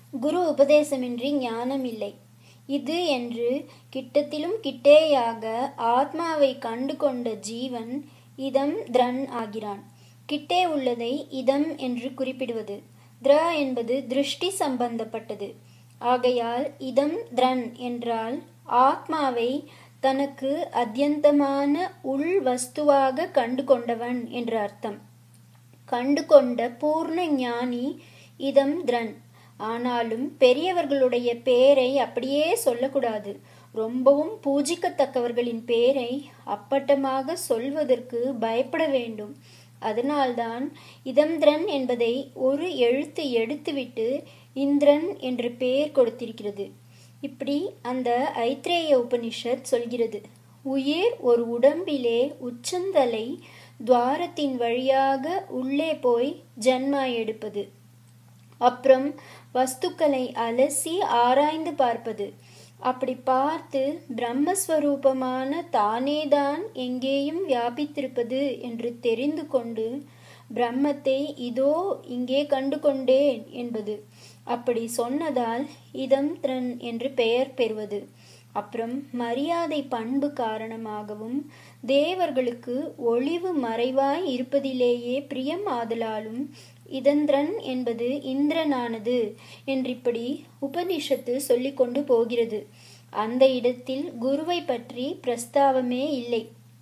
குரு உபதேசமின்றி ஞானம் இல்லை இது என்று கிட்டத்திலும் கிட்டேயாக ஆத்மாவை கண்டு கொண்ட ஜீவன் இதம் திரன் ஆகிறான் கிட்டே உள்ளதை இதம் என்று குறிப்பிடுவது திர என்பது திருஷ்டி சம்பந்தப்பட்டது ஆகையால் இதம் திரன் என்றால் ஆத்மாவை தனக்கு அத்தியந்தமான உள் வஸ்துவாக கண்டு கொண்டவன் என்று அர்த்தம் கண்டு கொண்ட பூர்ண ஞானி இதம் திரன் ஆனாலும் பெரியவர்களுடைய பேரை அப்படியே சொல்லக்கூடாது ரொம்பவும் பூஜிக்கத்தக்கவர்களின் பேரை அப்பட்டமாக சொல்வதற்கு பயப்பட வேண்டும் அதனால்தான் இதம்திரன் என்பதை ஒரு எழுத்து எடுத்துவிட்டு இந்திரன் என்று பெயர் கொடுத்திருக்கிறது இப்படி அந்த ஐத்ரேய உபனிஷத் சொல்கிறது உயிர் ஒரு உடம்பிலே உச்சந்தலை துவாரத்தின் வழியாக உள்ளே போய் ஜன்மா எடுப்பது அப்புறம் வஸ்துக்களை அலசி ஆராய்ந்து பார்ப்பது அப்படி பார்த்து பிரம்மஸ்வரூபமான தானேதான் எங்கேயும் வியாபித்திருப்பது என்று தெரிந்து கொண்டு பிரம்மத்தை இதோ இங்கே கண்டு கொண்டேன் என்பது அப்படி சொன்னதால் இதம் திறன் என்று பெயர் பெறுவது அப்புறம் மரியாதை பண்பு காரணமாகவும் தேவர்களுக்கு ஒளிவு மறைவாய் இருப்பதிலேயே பிரியம் ஆதலாலும் இதந்திரன் என்பது இந்திரனானது என்றிப்படி உபனிஷத்து சொல்லிக்கொண்டு போகிறது அந்த இடத்தில் குருவை பற்றி பிரஸ்தாவமே இல்லை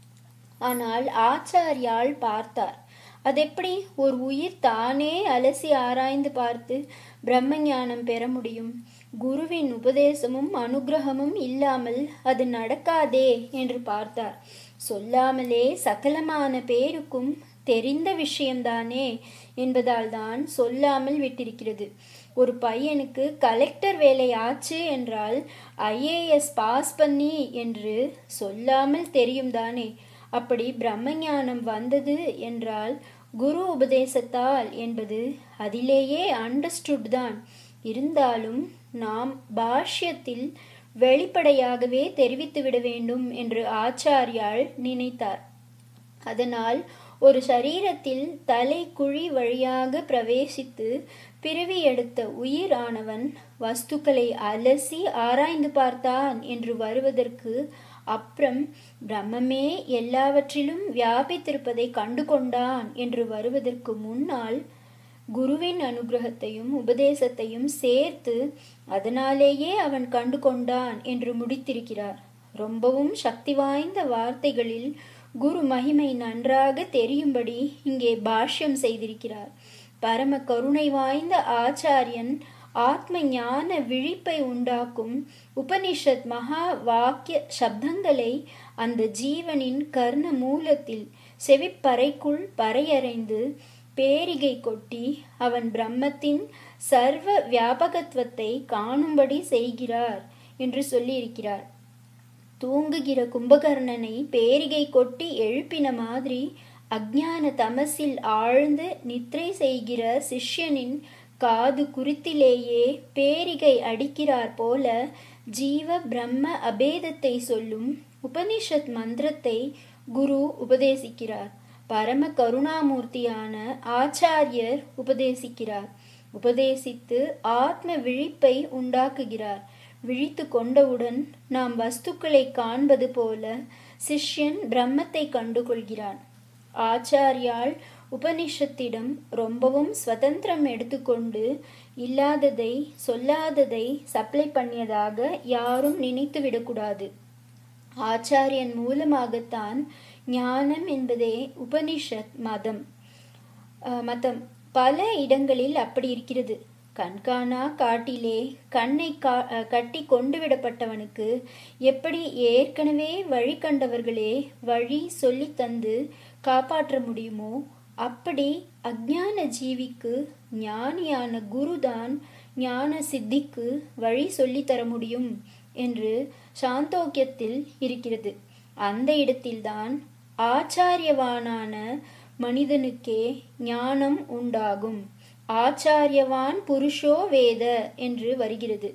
ஆனால் ஆச்சாரியால் பார்த்தார் அதெப்படி ஒரு உயிர் தானே அலசி ஆராய்ந்து பார்த்து பிரம்ம ஞானம் பெற முடியும் குருவின் உபதேசமும் அனுகிரகமும் இல்லாமல் அது நடக்காதே என்று பார்த்தார் சொல்லாமலே சகலமான பேருக்கும் தெரிந்த விஷயம்தானே என்பதால் தான் சொல்லாமல் விட்டிருக்கிறது ஒரு பையனுக்கு கலெக்டர் வேலை ஆச்சு என்றால் ஐஏஎஸ் பாஸ் பண்ணி என்று சொல்லாமல் தெரியும் தானே அப்படி பிரம்மஞானம் வந்தது என்றால் குரு உபதேசத்தால் என்பது அதிலேயே அண்டர்ஸ்டுட் தான் இருந்தாலும் நாம் பாஷ்யத்தில் வெளிப்படையாகவே தெரிவித்துவிட வேண்டும் என்று ஆச்சாரியால் நினைத்தார் அதனால் ஒரு சரீரத்தில் தலை குழி வழியாக பிரவேசித்து பிறவி எடுத்த உயிரானவன் வஸ்துக்களை அலசி ஆராய்ந்து பார்த்தான் என்று வருவதற்கு அப்புறம் பிரம்மமே எல்லாவற்றிலும் வியாபித்திருப்பதை கண்டு கொண்டான் என்று வருவதற்கு முன்னால் குருவின் அனுகிரகத்தையும் உபதேசத்தையும் சேர்த்து அதனாலேயே அவன் கண்டு கொண்டான் என்று முடித்திருக்கிறார் ரொம்பவும் சக்தி வாய்ந்த வார்த்தைகளில் குரு மகிமை நன்றாக தெரியும்படி இங்கே பாஷ்யம் செய்திருக்கிறார் பரம கருணை வாய்ந்த ஆச்சாரியன் ஆத்ம ஞான விழிப்பை உண்டாக்கும் உபனிஷத் மகா வாக்கிய சப்தங்களை அந்த ஜீவனின் கர்ண மூலத்தில் செவிப்பறைக்குள் பறையறைந்து பேரிகை கொட்டி அவன் பிரம்மத்தின் சர்வ வியாபகத்துவத்தை காணும்படி செய்கிறார் என்று சொல்லியிருக்கிறார் தூங்குகிற கும்பகர்ணனை பேரிகை கொட்டி எழுப்பின மாதிரி அஜ்ஞான தமசில் ஆழ்ந்து நித்ரை செய்கிற சிஷ்யனின் காது குறித்திலேயே பேரிகை அடிக்கிறார் போல ஜீவ பிரம்ம அபேதத்தை சொல்லும் உபனிஷத் மந்திரத்தை குரு உபதேசிக்கிறார் பரம கருணாமூர்த்தியான ஆச்சாரியர் உபதேசிக்கிறார் உபதேசித்து ஆத்ம விழிப்பை உண்டாக்குகிறார் விழித்து கொண்டவுடன் நாம் வஸ்துக்களை காண்பது போல சிஷ்யன் பிரம்மத்தை கண்டுகொள்கிறான் ஆச்சாரியால் உபனிஷத்திடம் ரொம்பவும் சுதந்திரம் எடுத்துக்கொண்டு இல்லாததை சொல்லாததை சப்ளை பண்ணியதாக யாரும் நினைத்து விடக்கூடாது ஆச்சாரியன் மூலமாகத்தான் ஞானம் என்பதே உபனிஷத் மதம் மதம் பல இடங்களில் அப்படி இருக்கிறது கண்காணா காட்டிலே கண்ணை கா கட்டி கொண்டு விடப்பட்டவனுக்கு எப்படி ஏற்கனவே வழி கண்டவர்களே வழி சொல்லி தந்து காப்பாற்ற முடியுமோ அப்படி அஜ்ஞான ஜீவிக்கு ஞானியான குருதான் ஞான சித்திக்கு வழி சொல்லித்தர முடியும் என்று சாந்தோக்கியத்தில் இருக்கிறது அந்த இடத்தில்தான் ஆச்சாரியவானான மனிதனுக்கே ஞானம் உண்டாகும் ஆச்சாரியவான் புருஷோ வேத என்று வருகிறது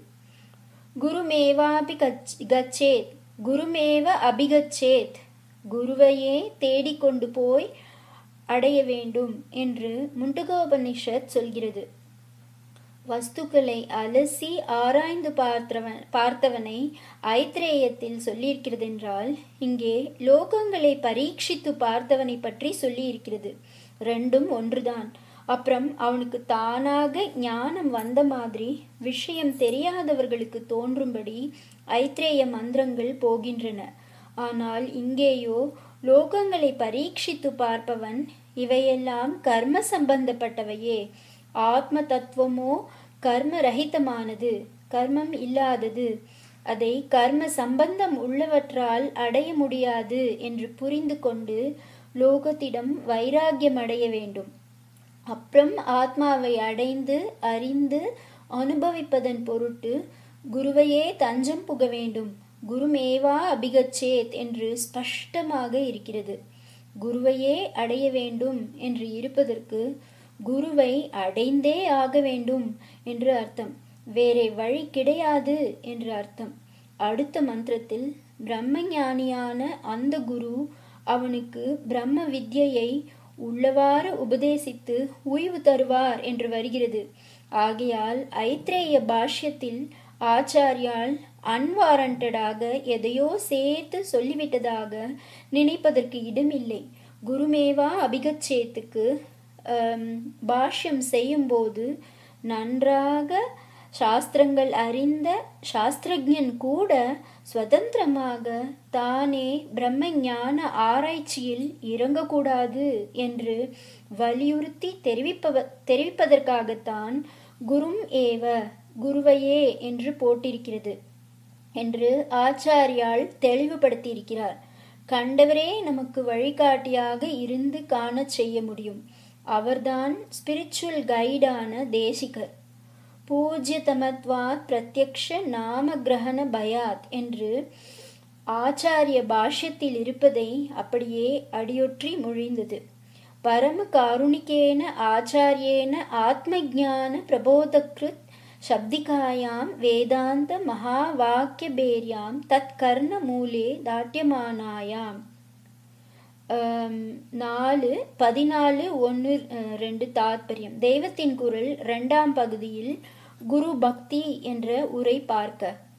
குருமேவாபி கச்சேத் குருமேவ அபிகச்சேத் குருவையே தேடிக்கொண்டு போய் அடைய வேண்டும் என்று முண்டகோபனிஷத் சொல்கிறது வஸ்துக்களை அலசி ஆராய்ந்து பார்த்தவன் பார்த்தவனை ஐத்ரேயத்தில் சொல்லியிருக்கிறதென்றால் இங்கே லோகங்களை பரீட்சித்து பார்த்தவனை பற்றி சொல்லியிருக்கிறது ரெண்டும் ஒன்றுதான் அப்புறம் அவனுக்கு தானாக ஞானம் வந்த மாதிரி விஷயம் தெரியாதவர்களுக்கு தோன்றும்படி ஐத்ரேய மந்திரங்கள் போகின்றன ஆனால் இங்கேயோ லோகங்களை பரீட்சித்து பார்ப்பவன் இவையெல்லாம் கர்ம சம்பந்தப்பட்டவையே ஆத்ம தத்துவமோ கர்ம ரஹிதமானது கர்மம் இல்லாதது அதை கர்ம சம்பந்தம் உள்ளவற்றால் அடைய முடியாது என்று புரிந்து கொண்டு லோகத்திடம் வைராகியம் அடைய வேண்டும் அப்புறம் ஆத்மாவை அடைந்து அறிந்து அனுபவிப்பதன் பொருட்டு குருவையே தஞ்சம் புக வேண்டும் குருமேவா அபிகச்சேத் என்று ஸ்பஷ்டமாக இருக்கிறது குருவையே அடைய வேண்டும் என்று இருப்பதற்கு குருவை அடைந்தே ஆக வேண்டும் என்று அர்த்தம் வேறே வழி கிடையாது என்று அர்த்தம் அடுத்த மந்திரத்தில் பிரம்ம ஞானியான அந்த குரு அவனுக்கு பிரம்ம வித்யை உள்ளவாறு உபதேசித்து உய்வு தருவார் என்று வருகிறது ஆகையால் ஐத்ரேய பாஷ்யத்தில் ஆச்சாரியால் அன்வாரண்டடாக எதையோ சேர்த்து சொல்லிவிட்டதாக நினைப்பதற்கு இடமில்லை குருமேவா அபிகச்சேத்துக்கு பாஷ்யம் செய்யும்போது நன்றாக சாஸ்திரங்கள் அறிந்த சாஸ்திரஜன் கூட சுதந்திரமாக தானே பிரம்ம ஞான ஆராய்ச்சியில் இறங்கக்கூடாது என்று வலியுறுத்தி தெரிவிப்பவ தெரிவிப்பதற்காகத்தான் குரும் ஏவ குருவையே என்று போட்டிருக்கிறது என்று ஆச்சாரியால் தெளிவுபடுத்தியிருக்கிறார் கண்டவரே நமக்கு வழிகாட்டியாக இருந்து காண செய்ய முடியும் அவர்தான் ஸ்பிரிச்சுவல் கைடான தேசிகர் பூஜ்யதமத்வாத் பிரத்யக்ஷ நாம கிரகண பயாத் என்று ஆச்சாரிய பாஷ்யத்தில் இருப்பதை அப்படியே அடியொற்றி மொழிந்தது பரம காருணிகேன ஆச்சாரியேன ஆத்மஜான பிரபோதக்ருத் शब्दिकायां वेदान्त महावाक्यबेर्यां तत्कर्ण மூலே தாட்டியமானாயாம் நாலு பதினாலு ஒன்று ரெண்டு தாத்பரியம் தெய்வத்தின் குரல் ரெண்டாம் பகுதியில் குரு பக்தி என்ற உரை பார்க்க